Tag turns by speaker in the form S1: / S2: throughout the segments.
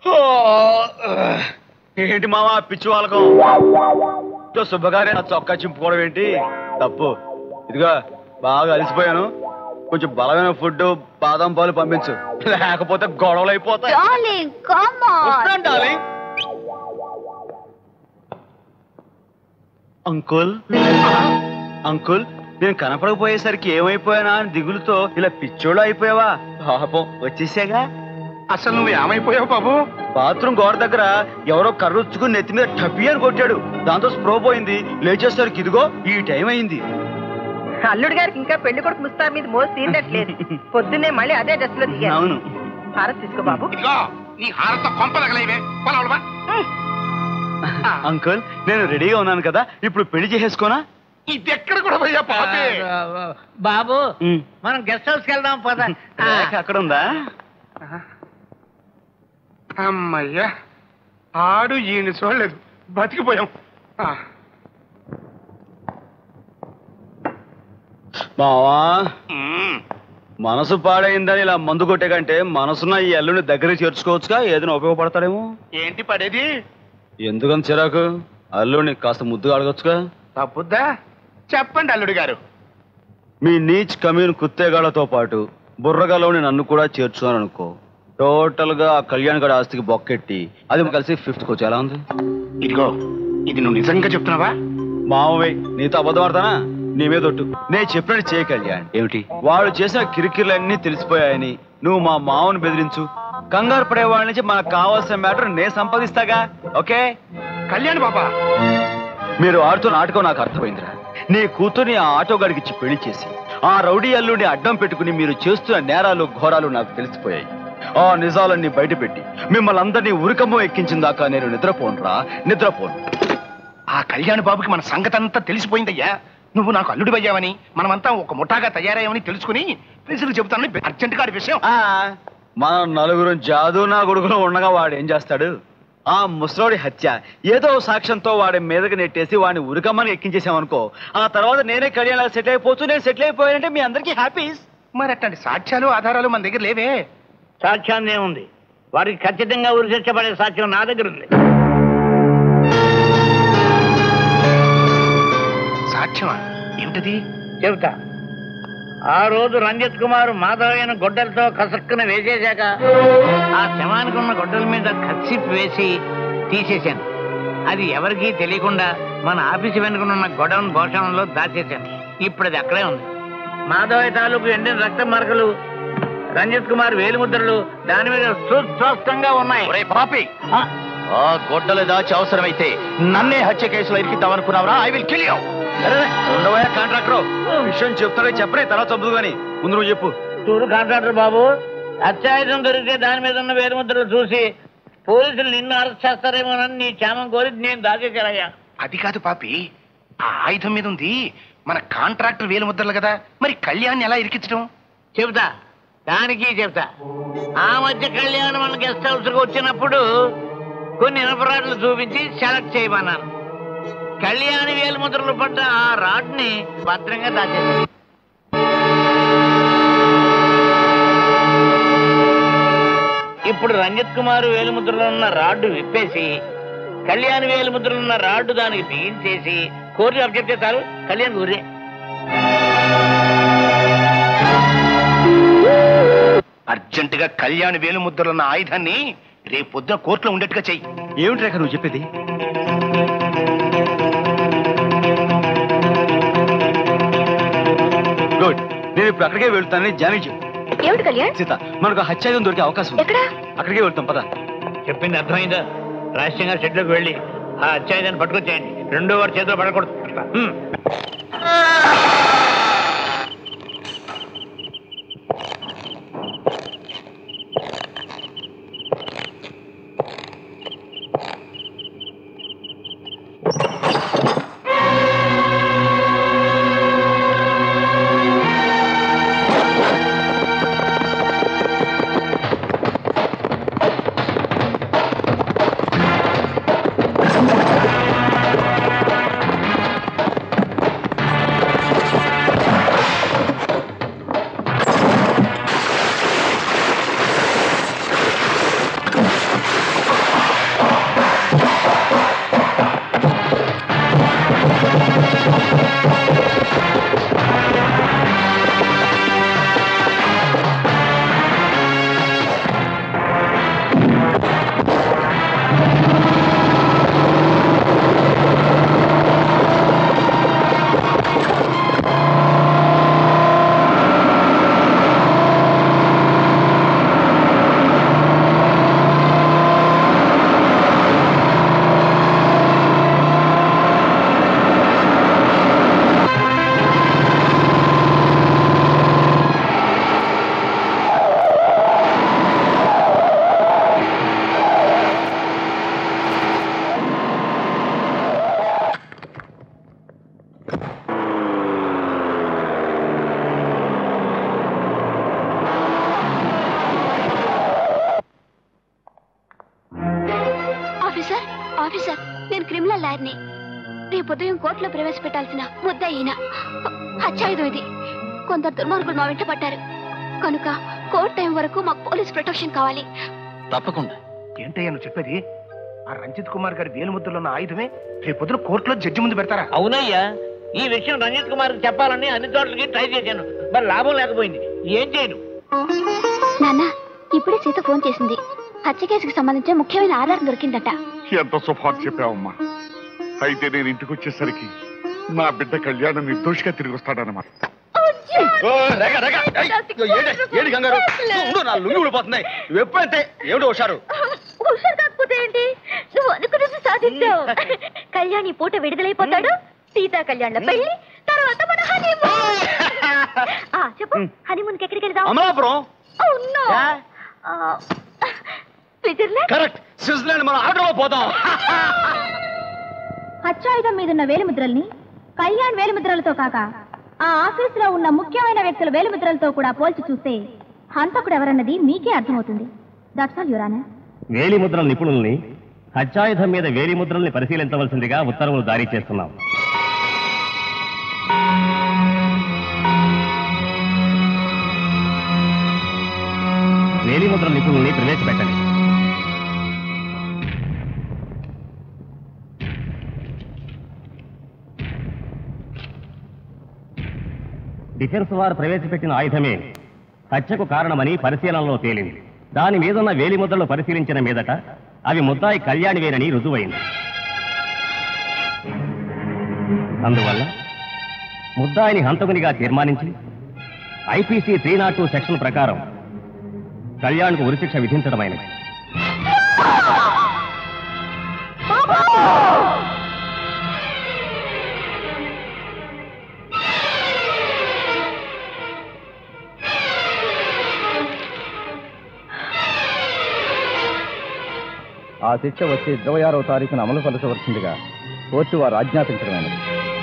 S1: ఏంటి మావా పిచ్చి వాళ్ళకం ఇంట్లో శుభకార్య నా చొక్కా చింపుకోవడం ఏంటి తప్పు ఇదిగో బాగా అలసిపోయాను కొంచెం బలమైన ఫుడ్ బాదం పాలు పంపించు లేకపోతే గొడవలు అయిపోతాయి
S2: డార్లింగ్ కమ్
S1: వస్తాను, darling. అంకుల్ అంకుల్ నేను కనపడకపోయేసరికి ఏమైపోయానా అని దిగులుతో ఇలా పిచ్చోడు అయిపోయావా పాపం వచ్చేసాగా
S3: అసలు నువ్వు ఏమైపోయావు బాబు
S1: బాత్రూమ్ గోడ దగ్గర ఎవరో కర్రుచ్చుకుని నెత్తి మీద టపి అని కొట్టాడు దాంతో స్ప్రో పోయింది లేచేసరికి ఇదిగో ఈ టైం అయింది
S4: అల్లుడు గారికి ఇంకా పెళ్లి కొడుకు ముస్తా మీద మోసి తీరట్లేదు పొద్దున్నే మళ్ళీ అదే డ్రెస్ లో దిగాను
S1: అవును
S4: హారతి తీసుకో బాబు
S3: ఇదిగో నీ హారతో కొంపలగలేవే పొలవడమా
S1: అంకుల్ నేను రెడీగా ఉన్నాను కదా ఇప్పుడు పెళ్లి చేసేసుకోనా
S3: ఇది ఎక్కడ కూడా పోయా పాపే
S5: బాబు మనం గెస్ట్ హౌస్కి వెళ్దాం పద
S1: రేఖ అక్కడ ఉందా
S3: అమ్మయ్యా ఆడు ఈయన చూడలేదు బతికిపోయాం ఆ,
S1: బావా
S3: మ్మ్.
S1: మనసు పాడైందని ఇలా మందు కొట్టే కంటే మనసున్న ఈ అల్లుని దగ్గరికి చేర్చుకోవచ్చుగా ఏదైనా ఉపయోగపడతాడేమో
S3: ఏంటి పడేది
S1: ఎందుకని చిరాకు అల్లుని కాస్త ముద్దుగా అడగచ్చుగా
S3: తప్పుద్దా చెప్పండి అల్లుడు గారు
S1: మీ నీచ్ కమ్యూన్ కుత్తేగాళ్లతో పాటు బుర్రగలోని నన్ను కూడా చేర్చున్నాను అనుకో టోటల్ గా ఆ కళ్యాణ్ గడ ఆస్తికి బొక్కెట్టి అది కలిసి ఫిఫ్త్ వచ్చి ఎలా ఉంది
S3: ఇదిగో ఇది నువ్వు నిజంగా చెప్తున్నావా
S1: మావయ్య నీతో అబద్ధం ఆడతానా నీ మీద ఒట్టు నేను చెప్పినట్టు చేయ కళ్యాణ్ ఏమిటి వాడు చేసిన కిరికిర్లన్నీ తెలిసిపోయాయని నువ్వు మా మావని బెదిరించు కంగారు పడే వాళ్ళ నుంచి మనకు కావాల్సిన మ్యాటర్ నేను సంపాదిస్తాగా ఓకే
S3: కళ్యాణ్ బాబా
S1: మీరు ఆడుతున్న నాటకం నాకు అర్థమైందిరా నీ కూతుర్ని ఆ ఆటో గడికిచ్చి పెళ్లి చేసి ఆ రౌడీ అల్లుడిని అడ్డం పెట్టుకుని మీరు చేస్తున్న నేరాలు ఘోరాలు నాకు తెలిసిపోయాయి ఆ నిజాలన్నీ బయటపెట్టి మిమ్మల్ని అందరినీ ఉరికమ్మం ఎక్కించిన దాకా నేను నిద్రపోనురా నిద్రపోను
S3: ఆ కళ్యాణ్ బాబుకి మన సంగతి అంతా తెలిసిపోయిందయ్యా నువ్వు నాకు అల్లుడు అయ్యావని మనమంతా ఒక ముఠాగా తయారయ్యామని తెలుసుకుని ప్రిన్సిపల్ చెబుతానని అర్జెంట్ గారి విషయం
S1: ఆ మన నలుగురు జాదు నా కొడుకులో ఉండగా వాడు ఏం చేస్తాడు ఆ ముసలోడి హత్య ఏదో సాక్ష్యంతో వాడి మీదకి నెట్టేసి వాడిని ఉరికమ్మని ఎక్కించేసామనుకో ఆ తర్వాత నేనే కళ్యాణ్ సెటిల్ అయిపోతూ నేను సెటిల్ అయిపోయానంటే మీ అందరికీ హ్యాపీస్
S3: మరి అట్లాంటి సాక్ష్యాలు ఆధారాలు మన దగ్గర లేవే
S5: సాక్ష్యాన్ని ఉంది వారికి ఖచ్చితంగా ఉరి శిక్ష పడే సాక్ష్యం నా దగ్గర ఉంది
S3: సాక్ష్యమా ఏమిటది
S5: చెబుతా ఆ రోజు రంజిత్ కుమార్ మాధవయ్యన గొడ్డలతో కసక్కున వేసేశాక ఆ శవానికి ఉన్న గొడ్డల మీద కసిప్ వేసి తీసేశాను అది ఎవరికీ తెలియకుండా మన ఆఫీసు వెనుకనున్న గొడవన్ భోషణంలో దాచేశాను ఇప్పుడు అది అక్కడే ఉంది మాధవయ్య తాలూకు ఎండిన రక్త మరకలు రంజిత్ కుమార్ వేలిముద్రలు దాని మీద సుస్పష్టంగా ఉన్నాయి
S3: ఒరే పాపి
S5: ఆ,
S3: ఆ గొడ్డలు దాచి అవసరమైతే నన్నే హత్య కేసులో ఇరికిద్దామనుకున్నావురా ఐ విల్ కిల్ యూ
S1: ఉండవయ్యా కాంట్రాక్టర్ విషయం చెప్తాడే చెప్పరే తర్వాత చదువు గాని ముందు నువ్వు చెప్పు
S5: చూడు కాంట్రాక్టర్ బాబు అత్యాయుధం దొరికితే దాని మీద ఉన్న వేరుముద్రలు చూసి పోలీసులు నిన్ను అరెస్ట్ చేస్తారేమోనని నీ క్షేమం కోరి నేను దాచేశారయ్యా
S3: అది కాదు పాపి ఆ ఆయుధం మీద ఉంది మన కాంట్రాక్టర్ వేలు ముద్రలు కదా మరి కళ్యాణ్ ఎలా ఇరికించడం
S5: చెబుతా దానికి చెప్తా ఆ మధ్య కళ్యాణం మన గెస్ట్ హౌస్ కు వచ్చినప్పుడు కొన్ని ఇనపరాడ్లు చూపించి సెలెక్ట్ చేయమన్నాను కళ్యాణి వేలుముద్రలు పడ్డ ఆ రాడ్ ని భద్రంగా దాచేశాను ఇప్పుడు రంజిత్ కుమార్ వేలుముద్రలో ఉన్న రాడ్డు విప్పేసి కళ్యాణి వేలుముద్రలో ఉన్న రాడ్డు దానికి బిగించేసి కోర్టు అబ్జెక్ట్ చేస్తారు కళ్యాణ్ ఊరే
S3: అర్జెంట్ గా కళ్యాణ్ వేలు ముద్రలున్న ఆయుధాన్ని రేపు పొద్దున కోర్టులో ఉండేట్టుగా చెయ్యి
S1: ఏమిటి రేఖ నువ్వు చెప్పేది గుడ్ నేను ఇప్పుడు అక్కడికే వెళ్తానని జానీ చెప్పు
S2: ఏమిటి కళ్యాణ్
S1: సీత మనకు హత్యాయుధం దొరికే అవకాశం ఉంది
S2: ఎక్కడా
S1: అక్కడికే వెళ్తాం పద
S5: చెప్పింది అర్థమైందా రహస్యంగా షెడ్లోకి వెళ్ళి ఆ అత్యాయుధాన్ని పట్టుకొచ్చేయండి రెండో వారి చేతిలో పడకూడదు హ్మ్.
S2: ఆ ఆఫీసర్ ఆఫీసర్ నేను క్రిమినల్ లాయర్ని రేపు ఉదయం కోర్టులో ప్రవేశపెట్టాల్సిన ముద్ద ఈయన హత్యాయుధం ఇది కొందరు దుర్మార్గులు మా వెంట పడ్డారు కనుక కోర్టు టైం వరకు మాకు పోలీస్ ప్రొటెక్షన్ కావాలి
S1: తప్పకుండా
S3: ఏంటయ్యా నువ్వు చెప్పేది ఆ రంజిత్ కుమార్ గారి వేలుముద్రలో ఉన్న ఆయుధమే రేపు పొద్దున కోర్టులో జడ్జి ముందు పెడతారా
S5: అవునయ్యా ఈ విషయం రంజిత్ కుమార్ చెప్పాలని అన్ని చోట్లకి ట్రై చేశాను మరి లాభం లేకపోయింది ఏం చేయను
S2: నాన్న ఇప్పుడే సీత ఫోన్ చేసింది హత్య కేసుకు సంబంధించిన ముఖ్యమైన ఆధారం దొరికిందట
S6: ఎంత శుభార్త చెప్పావమ్మా అయితే నేను ఇంటికి వచ్చేసరికి నా బిడ్డ కళ్యాణం నిర్దోషిగా తిరిగి వస్తాడనమాట
S1: ఏడి కంగారు ఉండు, నా లుంగి ఊడిపోతున్నాయి నువ్వు ఎప్పుడంటే ఏమిటి హుషారు
S2: హుషారు కాకపోతే ఏంటి నువ్వు అనుకున్నది సాధించావు కళ్యాణ్ ఈ పూట విడుదలైపోతాడు సీతా కళ్యాణ్ పెళ్లి తర్వాత మన హనీమూన్ ఆ, చెప్పు హనీమూన్ ఎక్కడికి వెళ్దాం
S1: అమలాపురం
S2: Oh, no. ఆ, స్విట్జర్లాండ్
S1: కరెక్ట్ స్విట్జర్లాండ్ మనం ఆటోలో పోతాం
S2: హత్యాయుధం మీదున్న వేలిముద్రల్ని కళ్యాణ్ వేలిముద్రలతో కాక ఆ ఆఫీసులో ఉన్న ముఖ్యమైన వ్యక్తుల వేలిముద్రలతో కూడా పోల్చి చూస్తే హంతకుడు ఎవరన్నది మీకే అర్థమవుతుంది దట్స్ ఆల్ యువర్ ఆనర్
S7: వేలి ముద్రల నిపుణుల్ని హత్యాయుధం మీద వేలి ముద్రల్ని పరిశీలించవలసిందిగా ఉత్తర్వులు జారీ చేస్తున్నాం వేలి ముద్రల నిపుణుల్ని ప్రవేశపెట్టండి డిఫెన్స్ వారు ప్రవేశపెట్టిన ఆయుధమే హత్యకు కారణమని పరిశీలనలో తేలింది దాని మీదున్న వేలి ముద్రలు పరిశీలించిన మీదట అవి ముద్దాయి కళ్యాణివేనని రుజువైంది అందువల్ల ముద్దాయిని హంతకునిగా తీర్మానించి IPC three not two section ప్రకారం కళ్యాణ్కు ఉరిశిక్ష విధించడమైనది
S1: ఆ శిక్ష వచ్చి ఇరవై ఆరవ తారీఖున అమలు పరచవలసిందిగా కోర్టు వారు ఆజ్ఞాపించడమైనది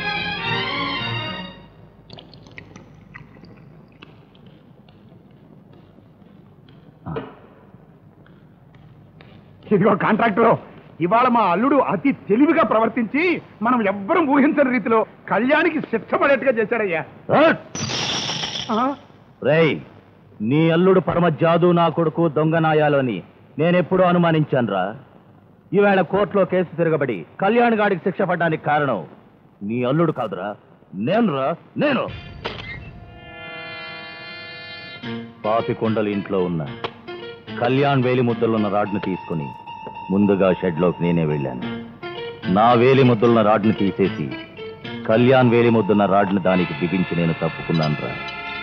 S3: ఇదిగో కాంట్రాక్టర్ ఇవాళ మా అల్లుడు అతి తెలివిగా ప్రవర్తించి మనం ఎవ్వరం ఊహించని రీతిలో కళ్యాణికి శిక్ష పడేట్టుగా చేశాడయ్యా ఆ?
S7: రేయ్ నీ అల్లుడు పరమ జాదు నా కొడుకు దొంగ నాయాలు అని నేనెప్పుడూ అనుమానించానురా ఈవేళ కోర్టులో కేసు తిరగబడి కళ్యాణ్ గాడికి శిక్ష పడ్డానికి కారణం నీ అల్లుడు కాదురా నేనురా నేను పాపి కొండలు ఇంట్లో ఉన్న కళ్యాణ్ వేలి ముద్దలున్న రాడ్ను తీసుకుని ముందుగా షెడ్లోకి నేనే వెళ్ళాను నా వేలి ముద్దులున్న రాడ్ను తీసేసి కళ్యాణ్ వేలి ముద్దున్న రాడ్ను దానికి బిగించి నేను తప్పుకున్నాను రా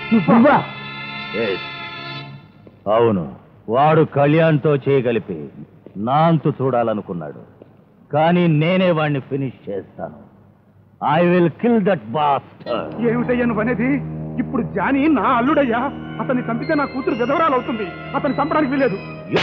S7: Yes. అవును వాడు కళ్యాణ్తో చేయగలిపి నా అంతు చూడాలనుకున్నాడు కానీ నేనే వాడిని ఫినిష్ చేస్తాను I will kill that bastard
S3: ఏమిటయ్యా నువ్వు అనేది ఇప్పుడు జానీ నా అల్లుడయ్యా అతన్ని చంపితే నా కూతురు విధవరాలు అవుతుంది అతన్ని చంపడానికి వీలేదు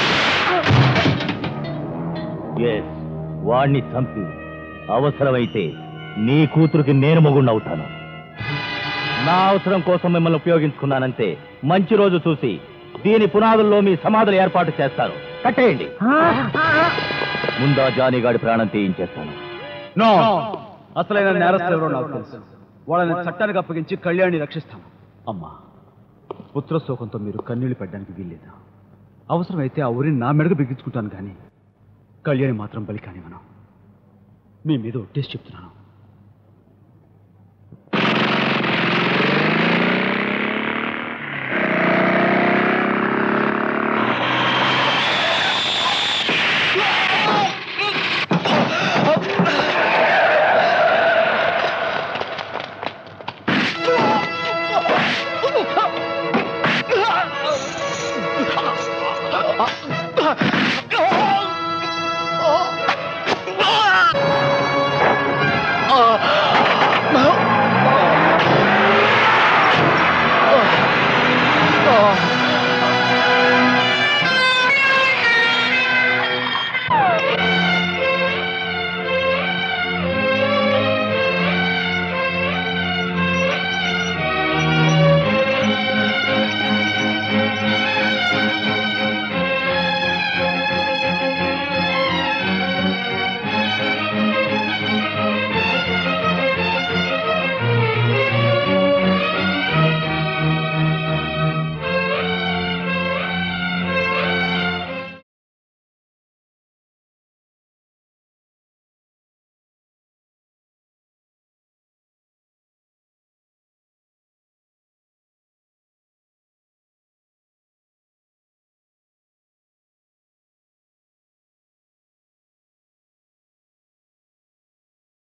S7: ఎస్ వాణ్ణి చంపి అవసరమైతే నీ కూతురికి నేను మొగుణ్ణవుతాను నా అవసరం కోసం మిమ్మల్ని ఉపయోగించుకున్నానంతే మంచి రోజు చూసి దీని పునాదుల్లో మీ సమాధులు ఏర్పాటు చేస్తాను కట్టేయండి ముందా జానీగాడి ప్రాణం తీయించేస్తాను
S1: నో అసలైన నేరస్తులు ఎవరో నాకు తెలుసు వాళ్ళని చట్టానికి అప్పగించి కళ్యాణి రక్షిస్తాను అమ్మా పుత్ర శోకంతో మీరు కన్నీళ్లు పెట్టడానికి వీల్లేదు అవసరమైతే ఆ ఊరిని నా మెడకు బిగించుకుంటాను కానీ కళ్యాణి మాత్రం బలి కానివ్వను మీ మీద ఒట్టేసి చెప్తున్నాను